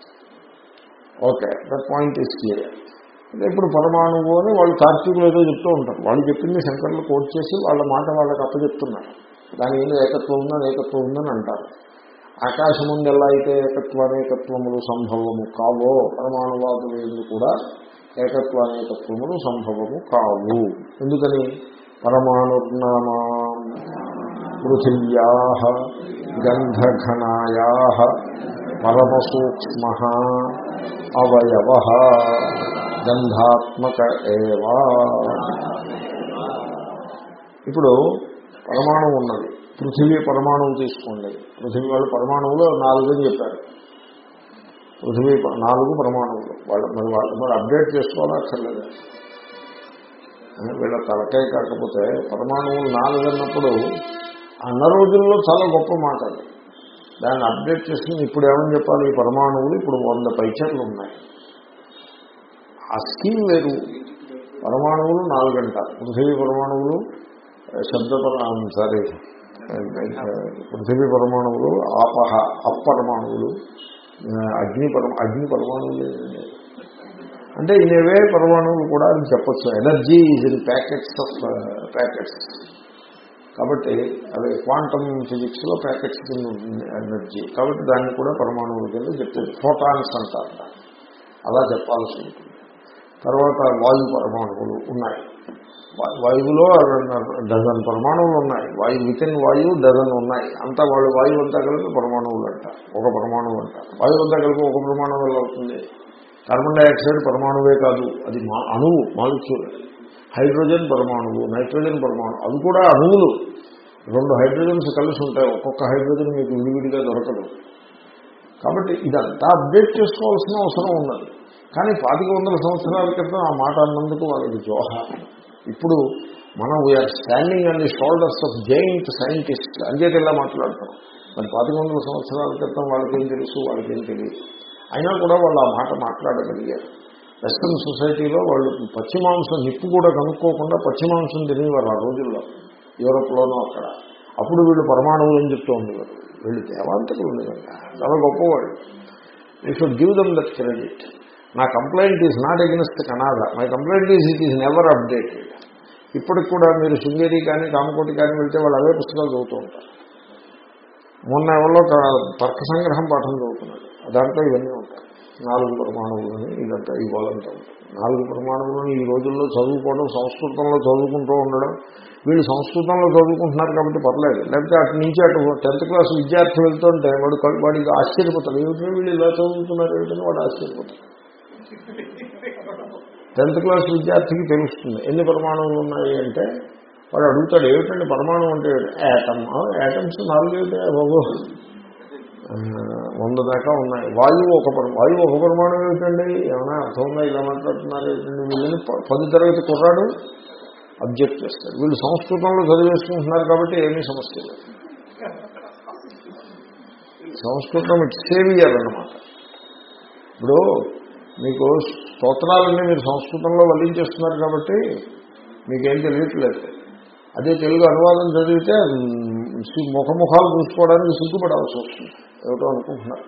okay that point is clear ఇప్పుడు పరమాణువు అని వాళ్ళు తార్కికులు ఏదో చెప్తూ ఉంటారు వాళ్ళు చెప్పింది శంకర్లు కోట్ చేసి వాళ్ళ మాట వాళ్ళకి అప్పచెప్తున్నారు దాని మీద ఏకత్వం ఉందని ఏకత్వం ఉందని అంటారు ఆకాశం ముందు ఎలా అయితే ఏకత్వ అనేకత్వములు సంభవము కావో పరమాణువాదులు ఎందు కూడా ఏకత్వ అనేకత్వములు సంభవము కావు ఎందుకని పరమాణుర్నామా పృథివ్యా గంధఘనాయా పరమసూక్ష్మ అవయవ గంధాత్మక ఏవా ఇప్పుడు పరమాణువు ఉన్నది పృథివీ పరమాణువు తీసుకోండి పృథివీ వాళ్ళు పరమాణువులు నాలుగు అని చెప్పారు పృథివీ ప- నాలుగు పరమాణువులు వాళ్ళు మరి వాళ్ళు మరి అప్డేట్ చేసుకోవాలా అక్కర్లేదు వీళ్ళ తలకాయ కాకపోతే పరమాణువులు నాలుగు అన్నప్పుడు అన్న రోజుల్లో చాలా గొప్ప మాట అది దాన్ని అప్డేట్ చేసుకుని ఇప్పుడు ఏమని చెప్పాలి ఈ పరమాణువులు ఇప్పుడు వంద పైచర్లు ఉన్నాయి ఆ స్కీమ్ వేరు పరమాణువులు నాలుగంట పృథివీ పరమాణువులు శబ్ద సారీ పృథివీ పరమాణువులు ఆపహ అపరమాణువులు అగ్ని పరమ అగ్ని పరమాణువులు అంటే ఇనేవే పరమాణువులు కూడా అని చెప్పచ్చు energy is in packets of packets కాబట్టి అవి క్వాంటమ్ ఫిజిక్స్ లో ప్యాకెట్స్ కింద ఉంటుంది ఎనర్జీ కాబట్టి దాన్ని కూడా పరమాణువుల కింద చెప్తుంది ఫోటాన్స్ అంటారు దాన్ని. అలా చెప్పాల్సి ఉంటుంది తర్వాత వాయు పరమాణువులు ఉన్నాయి వా- వాయువులో డజన్ పరమాణువులు ఉన్నాయి వాయు విత్ ఇన్ వాయువు డజన్ ఉన్నాయి అంతా వాళ్ళు వాయువు అంతా కలిపి పరమాణువులు అంటారు ఒక పరమాణువు అంటారు వాయువు అంతా కలిపి ఒక పరమాణువు ఎలా అవుతుంది కార్బన్ డైఆక్సైడ్ పరమాణువే కాదు అది మా అణువు మాలిక్యూల్ హైడ్రోజన్ పరమాణువు నైట్రోజన్ పరమాణువు అవి కూడా అణువులు రెండు హైడ్రోజన్స్ కలిసి ఉంటాయి ఒక్కొక్క హైడ్రోజన్ మీకు విడివిడిగా దొరకదు కాబట్టి ఇదంతా అప్డేట్ చేసుకోవాల్సిన అవసరం ఉన్నది కానీ పాతిక వందల సంవత్సరాల క్రితం ఆ మాట అన్నందుకు వాళ్ళకి జోహార్ ఇప్పుడు మనం we are standing on the shoulders of giant scientist అంచేత ఇలా మాట్లాడతాం మరి పాతిక వందల సంవత్సరాల క్రితం వాళ్ళకేం తెలుసు వాళ్ళకేం తెలియదు అయినా కూడా వాళ్ళు ఆ మాట మాట్లాడగలిగారు వెస్ట్రన్ సొసైటీలో వాళ్ళు పచ్చి మాంసం నిప్పు కూడా కనుక్కోకుండా పచ్చి మాంసం తినేవారు ఆ రోజుల్లో యూరోప్లోనూ అక్కడ అప్పుడు వీళ్ళు పరమాణువులు అని చెప్తూ ఉండేవారు వీళ్ళు దేవాంతకులు నిజంగా చాలా గొప్పవాళ్ళు you should give them that credit నా complaint is not against Kanada my complaint is it is never updated ఇప్పటికి కూడా మీరు శృంగేరి కానీ కామకోటి కానీ వెళ్తే వాళ్ళు అవే పుస్తకాలు చదువుతూ ఉంటారు మొన్న ఎవరో ఒక తర్క సంగ్రహం పాఠం చదువుతున్నాడు దాంట్లో ఇవన్నీ ఉంటాయి నాలుగు ప్రమాణములని ఇదంతా ఈ గోలంతా ఉంటుంది నాలుగు ప్రమాణములను ఈ రోజుల్లో చదువుకోవడం సంస్కృతంలో చదువుకుంటూ ఉండడం వీళ్ళు సంస్కృతంలో చదువుకుంటున్నారు కాబట్టి పర్లేదు లేకపోతే అటు నుంచి అటు టెన్త్ క్లాస్ విద్యార్థి వెళ్తుంటే వాడు కల్- వాడికి ఆశ్చర్యపోతాడు ఏమిటో వీళ్ళు ఇలా చదువుతున్నారు ఏమిటని వాడు ఆశ్చర్యపోతాడు టెన్త్ క్లాస్ విద్యార్థికి తెలుస్తుంది ఎన్ని పరమాణువులు ఉన్నాయి అంటే వాడు అడుగుతాడు ఏమిటండి పరమాణువు అంటే యాటమ్ యాటమ్స్ నాలుగు ఏమిటి బాబు ఆ, వంద దాకా ఉన్నాయి వాయువు ఒక పరమ వాయువు ఒక పరమాణు ఏమిటండి ఏమైనా అర్థంగా ఇలా మాట్లాడుతున్నారు ఏమిటండి వీళ్ళని ప- పది తరగతి కుర్రాడు అబ్జెక్ట్ చేస్తాడు వీళ్ళు సంస్కృతంలో చదివేసుకుంటున్నారు కాబట్టి ఏమీ సమస్య లేదు సంస్కృతం ఇట్ సేవియర్ అన్నమాట ఇప్పుడు మీకు స్తోత్రాలన్నీ మీరు సంస్కృతంలో వల్లించేస్తున్నారు కాబట్టి మీకేం తెలియట్లేదు అదే తెలుగు అనువాదం చదివితే మ్, సి- ముఖముఖాలు చూసుకోవడానికి సిగ్గుపడాల్సి వస్తుంది ఏమిటో అనుకుంటున్నారు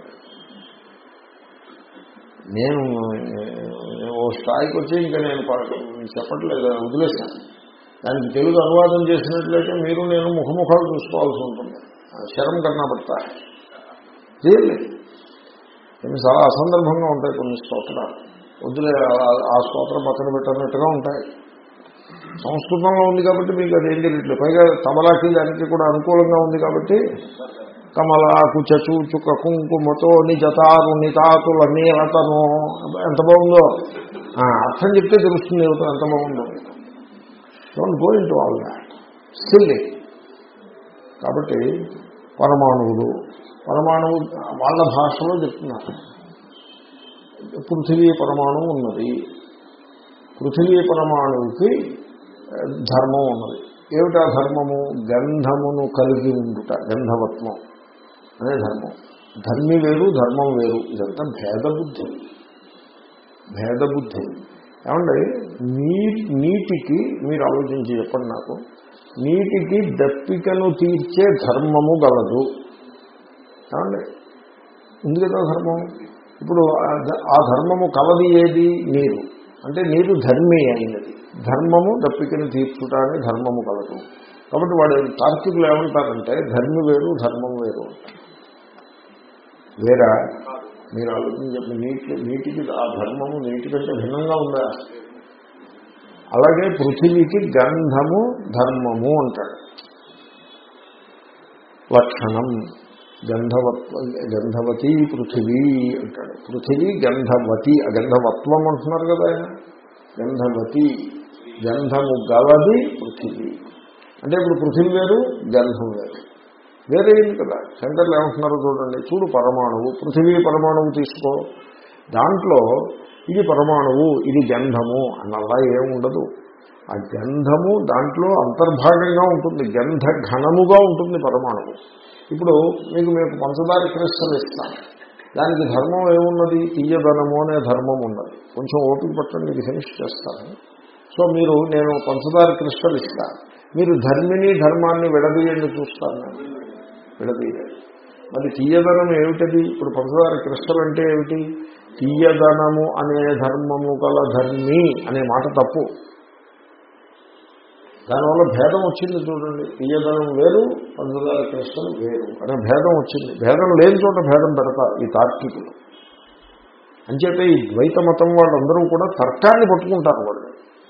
నేను ఏ, ఓ స్థాయికి వచ్చి ఇంకా నేను ప- చెప్పట్లేదు వదిలేశాను దానికి తెలుగు అనువాదం చేసినట్లయితే మీరు నేను ముఖముఖాలు చూసుకోవాల్సి ఉంటుంది ఆ శరం కన్నా పడతా రియల్లీ కొన్ని చాలా అసందర్భంగా ఉంటాయి కొన్ని స్తోత్రాలు వద్దులే ఆ- ఆ స్తోత్రం పక్కన పెట్టినట్టుగా ఉంటాయి సంస్కృతంలో ఉంది కాబట్టి మీకు అది ఏం తెలియట్లేదు పైగా తమలాకి దానికి కూడా అనుకూలంగా ఉంది కాబట్టి కమలాకు చచూచుక కుంకుమతో నిజతారు నితాతుల నీలతను ఎంత బాగుందో ఆ, అర్థం చెప్తే తెలుస్తుంది ఏమిటో ఎంత బాగుందో don't go into all that silly కాబట్టి పరమాణువులు పరమాణువు వాళ్ళ భాషలో చెప్తున్నారు పృథివీ పరమాణువు ఉన్నది పృథివీ పరమాణువుకి ఆ, ధర్మం ఉన్నది ఏమిటా ధర్మము గంధమును కలిగి ఉండుట గంధవత్వం అనే ధర్మం ధర్మి వేరు ధర్మం వేరు ఇదంతా భేదబుద్ధి భేదబుద్ధి ఏమండి నీ నీటికి మీరు ఆలోచించి చెప్పండి నాకు నీటికి దప్పికను తీర్చే ధర్మము గలదు ఏమండి ఉంది కదా ధర్మం ఇప్పుడు ఆ ధ- ఆ ధర్మము కలది ఏది నీరు అంటే నీరు ధర్మి అయినది ధర్మము దప్పికను తీర్చుట అని ధర్మము కలదు కాబట్టి వాడు తార్కికులు ఏమంటారంటే ధర్మి వేరు ధర్మం వేరు అంటారు. వేరా మీరు ఆలోచన చెప్పి నీటి నీటికి ఆ ధర్మము నీటి కంటే భిన్నంగా ఉందా అలాగే పృథివీకి గంధము ధర్మము అంటాడు లక్షణం గంధవత్వ గంధవతి పృథివీ అంటాడు పృథివీ గంధవతి ఆ గంధవత్వం అంటున్నారు కదా ఆయన గంధవతి గంధము గలది పృథివీ అంటే ఇప్పుడు పృథివీ వేరు గంధం వేరు వేరే అయింది కదా శంకర్లు ఏమంటున్నారో చూడండి చూడు పరమాణువు పృథివీ పరమాణువు తీసుకో దాంట్లో ఇది పరమాణువు ఇది గంధము అన్నలా ఏముండదు ఆ గంధము దాంట్లో అంతర్భాగంగా ఉంటుంది గంధ ఘనముగా ఉంటుంది పరమాణువు ఇప్పుడు మీకు మీకు పంచదార క్రిస్టల్ ఇస్తాను దానికి ధర్మం ఏమున్నది తీయదనము అనే ధర్మం ఉన్నది కొంచెం ఓపిక పట్టండి ఇది ఫినిష్ చేస్తాను సో మీరు నేను పంచదార క్రిస్టల్ ఇస్తాను మీరు ధర్మిని ధర్మాన్ని విడదీయండి చూస్తాను నేను విడదీయాలి మరి తీయదనం ఏమిటది ఇప్పుడు పంచదార క్రిస్టల్ అంటే ఏమిటి తీయదనము అనే ధర్మము గల ధర్మి అనే మాట తప్పు దానివల్ల భేదం వచ్చింది చూడండి తీయదనం వేరు పంచదార క్రిస్టల్ వేరు అనే భేదం వచ్చింది భేదం లేని చోట భేదం పెడతారు ఈ తార్కికులు అంచేతే ఈ ద్వైత మతం వాళ్ళందరూ కూడా తర్కాన్ని పట్టుకుంటారు వాళ్ళు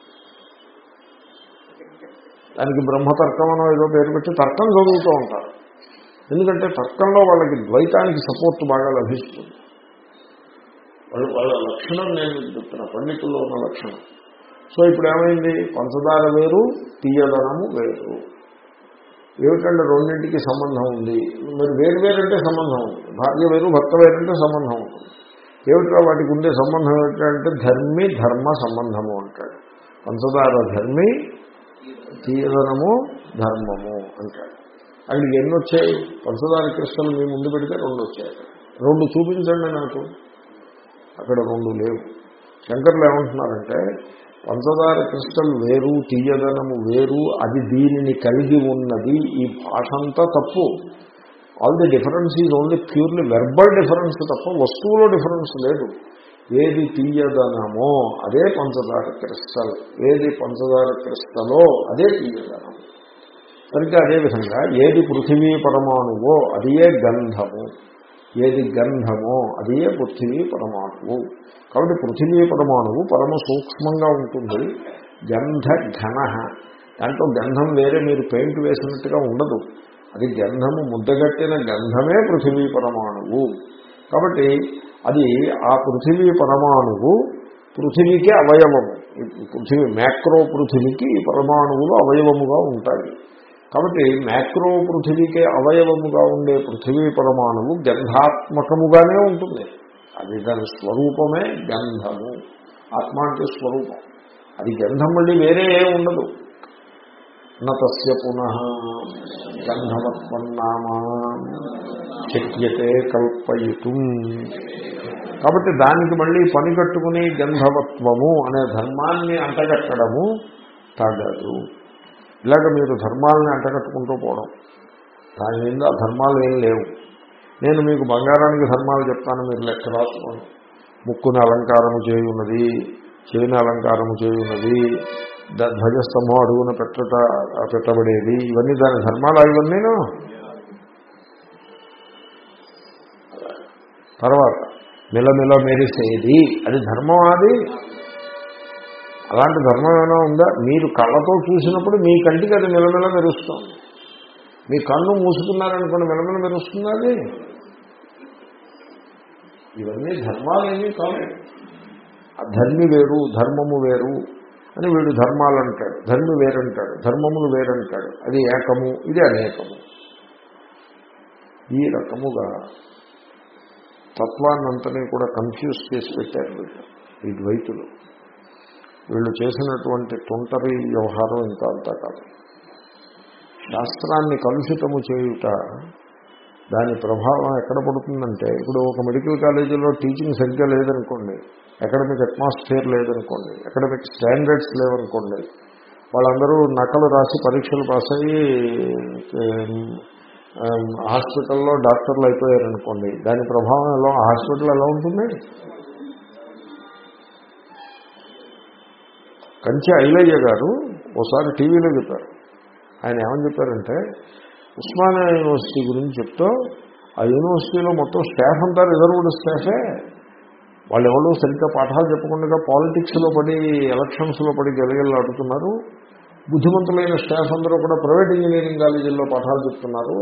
దానికి బ్రహ్మతర్కం అనో ఏదో పేరు పెట్టి తర్కం చదువుతూ ఉంటారు ఎందుకంటే తర్కంలో వాళ్ళకి ద్వైతానికి సపోర్ట్ బాగా లభిస్తుంది వాళ్ళు వాళ్ళ లక్షణం నేను చెప్తున్నా పండితుల్లో ఉన్న లక్షణం సో ఇప్పుడు ఏమైంది పంచదార వేరు తీయదనము వేరు ఏమిటంటే రెండింటికి సంబంధం ఉంది మరి వేరు వేరంటే సంబంధం ఉంది భార్య వేరు భర్త వేరంటే సంబంధం ఉంటుంది ఏమిటో వాటికి ఉండే సంబంధం ఏమిటంటే ధర్మి ధర్మ సంబంధము అంటాడు పంచదార ధర్మి తీయదనము ధర్మము అంటాడు అక్కడికి ఎన్ని వచ్చాయి పంచదార క్రిస్టల్ మీ ముందు పెడితే రెండు వచ్చాయి రెండు చూపించండి నాకు అక్కడ రెండు లేవు శంకర్లు ఏమంటున్నారంటే పంచదార క్రిస్టల్ వేరు తీయదనము వేరు అది దీనిని కలిగి ఉన్నది ఈ భాష అంతా తప్పు all the difference is only purely verbal difference తప్ప వస్తువులో డిఫరెన్స్ లేదు ఏది తీయదనమో అదే పంచదార క్రిస్టల్ ఏది పంచదార క్రిస్టలో అదే తీయదనం సరిగ్గా అదేవిధంగా ఏది పృథివీ పరమాణువో అదియే గంధము ఏది గంధమో అదియే పృథివీ పరమాణువు కాబట్టి పృథివీ పరమాణువు పరమ సూక్ష్మంగా ఉంటుంది గంధ ఘన దాంట్లో గంధం వేరే మీరు పెయింట్ వేసినట్టుగా ఉండదు అది గంధము ముద్దగట్టిన గంధమే పృథివీ పరమాణువు కాబట్టి అది ఆ పృథివీ పరమాణువు పృథివీకి అవయవము ఈ పృథివీ మ్యాక్రో పృథివీకి ఈ పరమాణువులు అవయవముగా ఉంటాయి కాబట్టి మ్యాక్రో పృథివీకే అవయవముగా ఉండే పృథివీ పరమాణువు గంధాత్మకముగానే ఉంటుంది అది దాని స్వరూపమే గంధము ఆత్మ అంటే స్వరూపం అది గంధం మళ్ళీ వేరే ఏం ఉండదు నతస్య పునః గంధవత్వం నామ శక్యతే కల్పయుతం కాబట్టి దానికి మళ్ళీ పని కట్టుకుని గంధవత్వము అనే ధర్మాన్ని అంటగట్టడము తగదు ఇలాగ మీరు ధర్మాలని అంటగట్టుకుంటూ పోవడం దాని మీద ధర్మాలు ఏం లేవు నేను మీకు బంగారానికి ధర్మాలు చెప్తాను మీరు లెక్క రాసుకోండి ముక్కుని అలంకారము చేయున్నది చేయిని అలంకారము చేయున్నది ద- ధ్వజస్తంభం అడుగున పెట్టట పెట్టబడేది ఇవన్నీ దాని ధర్మాలు ఇవన్నీను తర్వాత మిలమిల మెరిసేది అది ధర్మం అది అలాంటి ధర్మం ఏమైనా ఉందా మీరు కళ్ళతో చూసినప్పుడు మీ కంటికి అది మిలమిల మెరుస్తుంది మీ కన్ను మూసుకున్నారనుకోండి మిలమిల మెరుస్తుంది అది ఇవన్నీ ధర్మాలు ఏమీ కావు ఆ ధర్మి వేరు ధర్మము వేరు అని వీడు ధర్మాలు అంటాడు ధర్మి వేరంటాడు ధర్మములు వేరంటాడు అది ఏకము ఇది అనేకము ఈ రకముగా తత్వాన్నంతని కూడా కన్ఫ్యూజ్ చేసి పెట్టారు వీళ్ళు ఈ ద్వైతులు వీళ్ళు చేసినటువంటి తుంటరి వ్యవహారం ఇంత అంతా కాదు శాస్త్రాన్ని కలుషితము చేయుట దాని ప్రభావం ఎక్కడ పడుతుందంటే ఇప్పుడు ఒక మెడికల్ కాలేజీలో టీచింగ్ సరిగ్గా లేదనుకోండి అకాడమిక్ అట్మాస్ఫియర్ లేదనుకోండి అకాడమిక్ స్టాండర్డ్స్ లేవనుకోండి వాళ్ళందరూ నకలు రాసి పరీక్షలు పాస్ అయ్యి ఆమ్, హాస్పిటల్లో డాక్టర్లు అయిపోయారనుకోండి దాని ప్రభావం ఎలా హాస్పిటల్ ఎలా ఉంటుంది కంచి ఐలయ్య గారు ఓసారి టీవీలో చెప్పారు ఆయన ఏమని చెప్పారంటే ఉస్మానియా యూనివర్సిటీ గురించి చెప్తూ ఆ యూనివర్సిటీలో మొత్తం స్టాఫ్ అంతా రిజర్వ్డ్ స్టాఫే వాళ్ళు ఎవరు సరిగ్గా పాఠాలు చెప్పకుండా పాలిటిక్స్లో పడి ఎలక్షన్స్లో పడి గెలగెళ్ళాడుతున్నారు బుద్ధిమంతులైన స్టాఫ్ అందరూ కూడా ప్రైవేట్ ఇంజనీరింగ్ కాలేజీల్లో పాఠాలు చెప్తున్నారు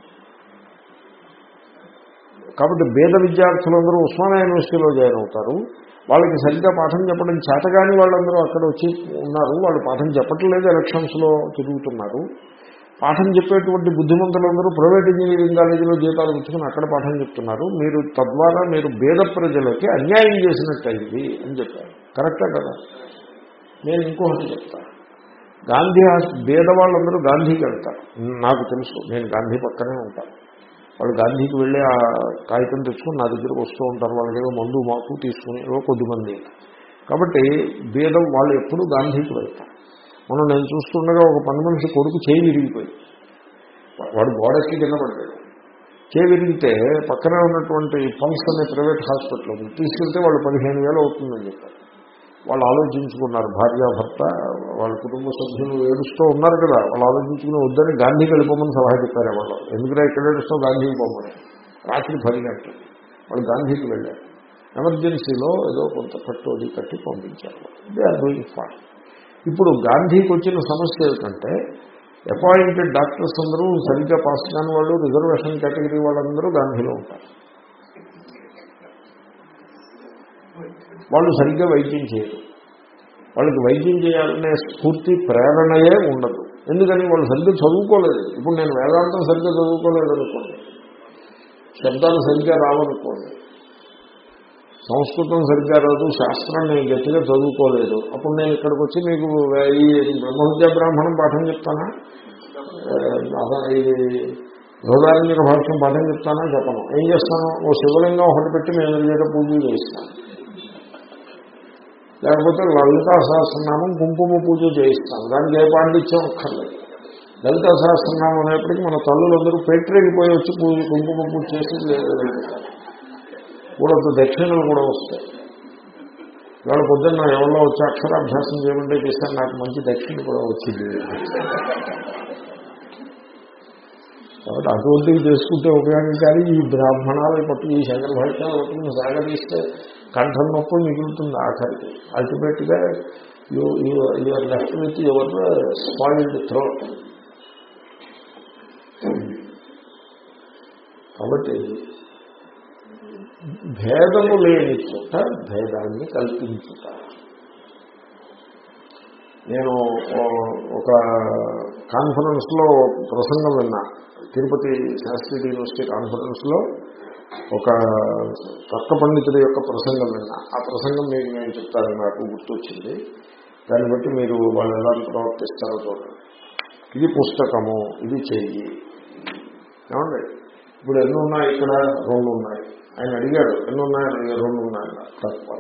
కాబట్టి పేద విద్యార్థులందరూ ఉస్మానియా యూనివర్సిటీలో జాయిన్ అవుతారు వాళ్ళకి సరిగ్గా పాఠం చెప్పడం చేతగాని వాళ్ళందరూ అక్కడ వచ్చి ఉన్నారు వాళ్ళు పాఠం చెప్పట్లేదు ఎలక్షన్స్లో తిరుగుతున్నారు పాఠం చెప్పేటువంటి బుద్ధిమంతులందరూ ప్రైవేట్ ఇంజనీరింగ్ కాలేజీలో జీతాలు పుచ్చుకుని అక్కడ పాఠం చెప్తున్నారు మీరు తద్వారా మీరు పేద ప్రజలకి అన్యాయం చేసినట్టు అయింది అని చెప్పారు కరెక్టా కదా నేను ఇంకొకటి చెప్తాను గాంధీ హాస్- పేదవాళ్ళందరూ గాంధీకి వెళ్తారు నాకు తెలుసు నేను గాంధీ పక్కనే ఉంటాను వాళ్ళు గాంధీకి వెళ్ళి ఆ కాగితం తెచ్చుకుని నా దగ్గరకు వస్తూ ఉంటారు వాళ్ళకి ఏదో మందు మాకు తీసుకుని ఏవో కొద్దిమంది కాబట్టి భేదం వాళ్ళు ఎప్పుడూ గాంధీకి వెళ్తారు మనం నేను చూస్తుండగా ఒక పని మనిషి కొడుకు చేయి విరిగిపోయి వాడు గోడెక్కి కింద పడ్డాడు చేయి విరిగితే పక్కనే ఉన్నటువంటి పల్స్ అనే ప్రైవేట్ హాస్పిటల్ ఉంది తీసుకెళ్తే వాళ్ళు పదిహేను వేలు అవుతుందని చెప్పారు వాళ్ళు ఆలోచించుకున్నారు భార్య భర్త వాళ్ళ కుటుంబ సభ్యులు ఏడుస్తూ ఉన్నారు కదా వాళ్ళు ఆలోచించుకుని వద్దని గాంధీకి వెళ్ళిపోమని సలహా చెప్పారు వాళ్ళు ఎందుకంటే ఇక్కడ ఏడుస్తావు గాంధీకి పోమని రాత్రి పది గంటలు వాళ్ళు గాంధీకి వెళ్ళారు ఎమర్జెన్సీలో ఏదో కొంత కట్టు అది కట్టి పంపించారు దే ఆర్ డూయింగ్ ఫార్ ఇప్పుడు గాంధీకి వచ్చిన సమస్య ఏమిటంటే అపాయింటెడ్ డాక్టర్స్ అందరూ సరిగ్గా పాస్ కాని వాళ్ళు రిజర్వేషన్ కేటగిరీ వాళ్ళందరూ గాంధీలో ఉంటారు వాళ్ళు సరిగ్గా వైద్యం చేయరు వాళ్ళకి వైద్యం చేయాలనే స్ఫూర్తి ప్రేరణయే ఉండదు ఎందుకని వాళ్ళు సరిగ్గా చదువుకోలేదు ఇప్పుడు నేను వేదాంతం సరిగ్గా చదువుకోలేదు అనుకోండి శబ్దాలు సరిగ్గా రావనుకోండి సంస్కృతం సరిగ్గా రాదు శాస్త్రం నేను గట్టిగా చదువుకోలేదు అప్పుడు నేను ఇక్కడికి వచ్చి మీకు ఈ బ్రహ్మవిద్యా బ్రాహ్మణం పాఠం చెప్తానా ఆ, అద- ఇది బృహదారంజక భాష్యం పాఠం చెప్తానా చెప్పను ఏం చేస్తాను ఓ శివలింగం ఒకటి పెట్టి మేము ఎదురుగా పూజ చేస్తాను లేకపోతే లలితా సహస్రనామం కుంకుమ పూజ చేయిస్తాం దానికి ఏ పాండిత్యం అక్కర్లేదు లలితా సహస్రనామం అనేప్పటికీ మన తల్లులందరూ పెట్టిపోయి వచ్చి పూజ కుంకుమ పూజ చేసి కూడా దక్షిణలు కూడా వస్తాయి ఇవాళ పొద్దున్న ఎవరిలో వచ్చి అక్షరాభ్యాసం చేయమంటే చేస్తాను నాకు మంచి దక్షిణ కూడా వచ్చింది కాబట్టి అటువంటివి చేసుకుంటే ఉపయోగం కానీ ఈ బ్రాహ్మణాలు పట్టు ఈ శంకర భాష్యాలు పట్టుకుని సాగదీస్తే కంఠం నొప్పి మిగులుతుంది ఆఖరికి అల్టిమేట్గా you your left with your spoiled throat కాబట్టి భేదము లేని చోట భేదాన్ని కల్పించుట నేను ఓ- ఒక కాన్ఫరెన్స్లో ప్రసంగం విన్నా తిరుపతి శాస్త్రి యూనివర్సిటీ కాన్ఫరెన్స్లో ఒక తర్క పండితుడి యొక్క ప్రసంగం విన్నా ఆ ప్రసంగం మీకు నేను చెప్తాను నాకు గుర్తొచ్చింది దాన్ని బట్టి మీరు వాళ్ళు ఎలా ప్రవర్తిస్తారో చూడండి ఇది పుస్తకము ఇది చెయ్యి ఏమండి ఇప్పుడు ఎన్ని ఉన్నాయి ఇక్కడ రెండు ఉన్నాయి ఆయన అడిగాడు ఎన్ని ఉన్నాయని అడిగాడు రెండు ఉన్నాయన్న తక్కువ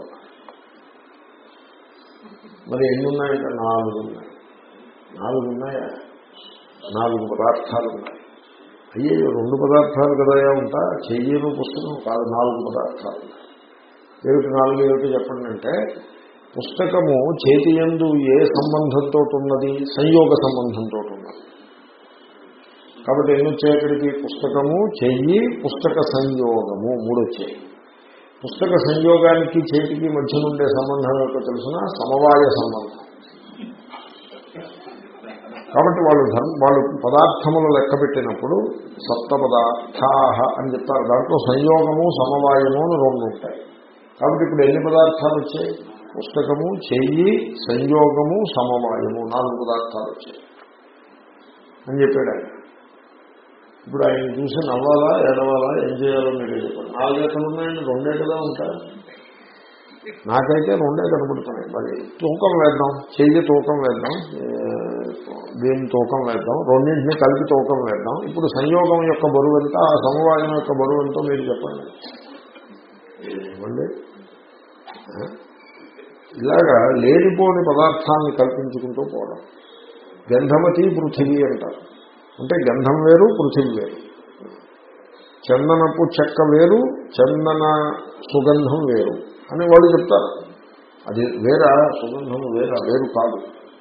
మరి ఎన్ని ఉన్నాయంటే నాలుగు ఉన్నాయి నాలుగు ఉన్నాయా నాలుగు పదార్థాలు ఉన్నాయి అయ్యే రెండు పదార్థాలు కదా ఉంటా చెయ్యను పుస్తకం కాదు నాలుగు పదార్థాలు ఉన్నాయి ఏమిటి నాలుగు ఏమిటి చెప్పండి అంటే పుస్తకము చేతి ఎందు ఏ సంబంధంతో ఉన్నది సంయోగ సంబంధంతో ఉన్నది కాబట్టి ఎన్ని వచ్చాయి ఇక్కడికి పుస్తకము చెయ్యి పుస్తక సంయోగము మూడు వచ్చాయి పుస్తక సంయోగానికి చేతికి మధ్య ఉండే సంబంధం యొక్క తెలిసిన సమవాయ సంబంధం కాబట్టి వాళ్ళు ధర్మ వాళ్ళు పదార్థములు లెక్క పెట్టినప్పుడు సప్త పదార్థాహ అని చెప్తారు దాంట్లో సంయోగము సమవాయము అని రెండు ఉంటాయి కాబట్టి ఇప్పుడు ఎన్ని పదార్థాలు వచ్చాయి పుస్తకము చెయ్యి సంయోగము సమవాయము నాలుగు పదార్థాలు వచ్చాయి అని చెప్పాడు ఆయన ఇప్పుడు ఆయన చూసి నవ్వాలా ఏడవాలా ఏం చేయాలో మీరు చెప్పండి నాలుగు ఎక్కడ ఉన్నాయండి రెండే కదా ఉంటాయి నాకైతే రెండే కనబడుతున్నాయి మరి తూకం వేద్దాం చెయ్యి తూకం వేద్దాం ఏ, దీని తూకం వేద్దాం రెండింటిని కలిపి తూకం వేద్దాం ఇప్పుడు సంయోగం యొక్క బరువు ఎంత ఆ సమవాయం యొక్క బరువు ఎంతో మీరు చెప్పండి ఏమండి ఆ? ఇలాగా లేనిపోని పదార్థాన్ని కల్పించుకుంటూ పోవడం గంధమతి పృథివీ అంటారు అంటే గంధం వేరు పృథివీ వేరు చందనపు చెక్క వేరు చందన సుగంధం వేరు అని వాళ్ళు చెప్తారు అది వేరా సుగంధము వేరా వేరు కాదు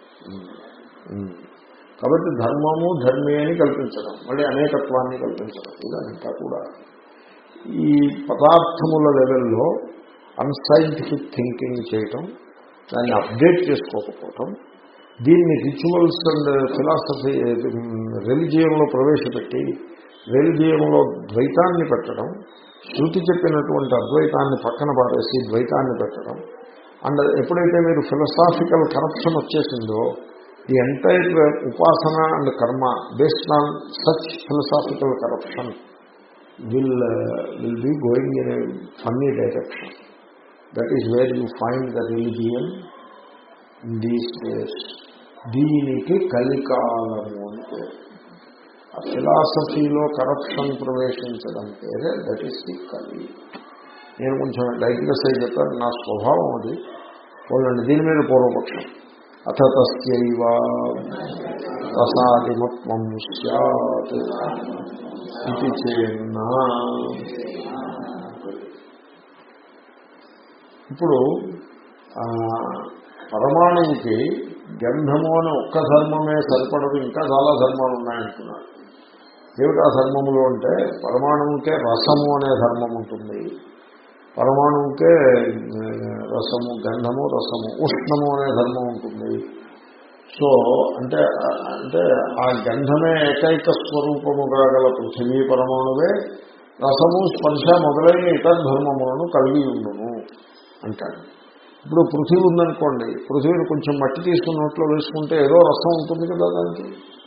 ఉమ్. కాబట్టి ధర్మము ధర్మే అని కల్పించడం మళ్ళీ అనేకత్వాన్ని కల్పించడం ఇదంతా కూడా ఈ పదార్థముల లెవెల్లో అన్సైంటిఫిక్ థింకింగ్ చేయటం దాన్ని అప్డేట్ చేసుకోకపోవటం దీన్ని రిచువల్స్ అండ్ ఫిలాసఫీ రెలిజియంలో ప్రవేశపెట్టి రెలిజియంలో ద్వైతాన్ని పెట్టడం శృతి చెప్పినటువంటి అద్వైతాన్ని పక్కన పారేసి ద్వైతాన్ని పెట్టడం అండ్ ఎప్పుడైతే మీరు ఫిలసాఫికల్ కరప్షన్ వచ్చేసిందో ది ఎంటైర్ ఉపాసన అండ్ కర్మ based on such philosophical corruption will uh, will be going in a funny direction. That is where you find the religion in these days. దీనికి కలికాలము అని పేరు ఆ ఫిలాసఫీలో కరప్షన్ ప్రవేశించడం పేరే దట్ ఈస్ ది కలి నేను కొంచెం డైగ్రెస్ అయి చెప్పాను నా స్వభావం అది పోలండి దీని మీద పూర్వపక్షం అథ తస్యైవ రసాదిమత్వం సత్ ఇది చేన్నా ఇప్పుడు ఆ, పరమాణువుకి గంధము అని ఒక్క ధర్మమే సరిపడదు ఇంకా చాలా ధర్మాలు ఉన్నాయంటున్నారు ఏమిటి ఆ ధర్మములు అంటే పరమాణువుకే రసము అనే ధర్మం ఉంటుంది పరమాణువుకే ఆ, రసము గంధము రసము ఉష్ణము అనే ధర్మం ఉంటుంది సో అంటే అంటే ఆ గంధమే ఏకైక స్వరూపముగా గల పృథివీ పరమాణువే రసము స్పర్శ మొదలైన ఇతర ధర్మములను కలిగి ఉండును అంటాడు ఇప్పుడు పృథివీ ఉందనుకోండి పృథివీని కొంచెం మట్టి తీసుకుని నోట్లో వేసుకుంటే ఏదో రసం ఉంటుంది కదా దానికి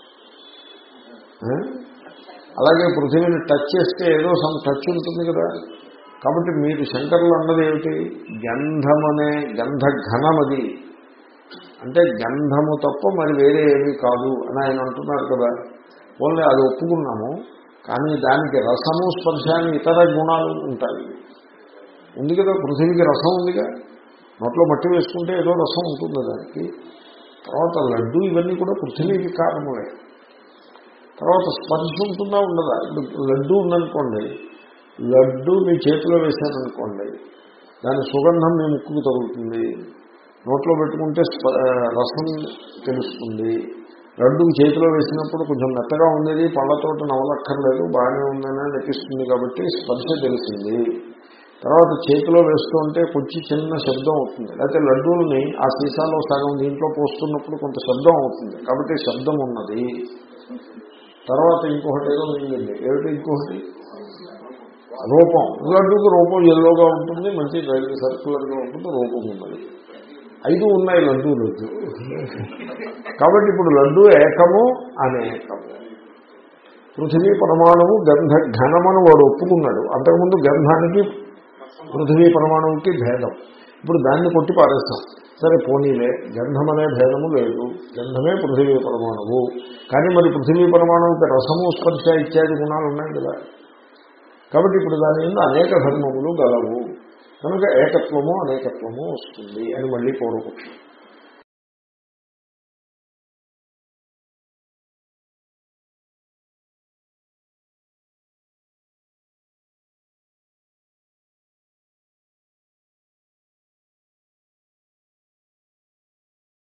ఆ? అలాగే పృథివీని టచ్ చేస్తే ఏదో సమ్ టచ్ ఉంటుంది కదా కాబట్టి మీరు శంకరులు అన్నది ఏమిటి గంధమనే గంధ ఘనమది అంటే గంధము తప్ప మరి వేరే ఏమీ కాదు అని ఆయన అంటున్నారు కదా ఓన్లీ అది ఒప్పుకున్నాము కానీ దానికి రసము స్పర్శ అని ఇతర గుణాలు ఉంటాయి ఉంది కదా పృథివీకి రసం ఉందిగా నోట్లో మట్టి వేసుకుంటే ఏదో రసం ఉంటుంది దానికి తర్వాత లడ్డు ఇవన్నీ కూడా పృథివీకి కారణములే తర్వాత స్పర్శ ఉంటుందా ఉండదా ఇప్పుడు లడ్డు ఉందనుకోండి లడ్డు మీ చేతిలో వేశారనుకోండి దాని సుగంధం మీ ముక్కుకు తగులుతుంది నోట్లో పెట్టుకుంటే స్ప- ఆ, రసం తెలుస్తుంది లడ్డు చేతిలో వేసినప్పుడు కొంచెం మెత్తగా ఉండేది పళ్ళతోటి నవలక్కర్లేదు బాగానే ఉందని అనిపిస్తుంది కాబట్టి స్పర్శ తెలిసింది తర్వాత చేతిలో వేస్తుంటే కొంచెం చిన్న శబ్దం అవుతుంది లేకపోతే లడ్డూలని ఆ సీసాలో సగం దీంట్లో పోస్తున్నప్పుడు కొంత శబ్దం అవుతుంది కాబట్టి శబ్దం ఉన్నది తర్వాత ఇంకొకటి ఏదో మిగిలింది ఏమిటి ఇంకొకటి రూపం లడ్డూకి రూపం ఎల్లోగా ఉంటుంది మంచి రైలు సర్కులర్గా ఉంటుంది రూపం ఉన్నది ఐదు ఉన్నాయి లడ్డూ లడ్డు కాబట్టి ఇప్పుడు లడ్డు ఏకము అనేకము పృథివీ పరమాణువు గంధ ఘనమని వాడు ఒప్పుకున్నాడు అంతకుముందు గంధానికి పృథివీ పరమాణువుకి భేదం ఇప్పుడు దాన్ని కొట్టి పారేస్తాం సరే పోనీలే గంధం అనే భేదము లేదు గంధమే పృథివీ పరమాణువు కానీ మరి పృథివీ పరమాణువుకి రసము స్పర్శ ఇత్యాది గుణాలు ఉన్నాయి కదా కాబట్టి ఇప్పుడు దాని మీద అనేక ధర్మములు గలవు కనుక ఏకత్వము అనేకత్వము వస్తుంది అని మళ్ళీ పూర్వపక్షం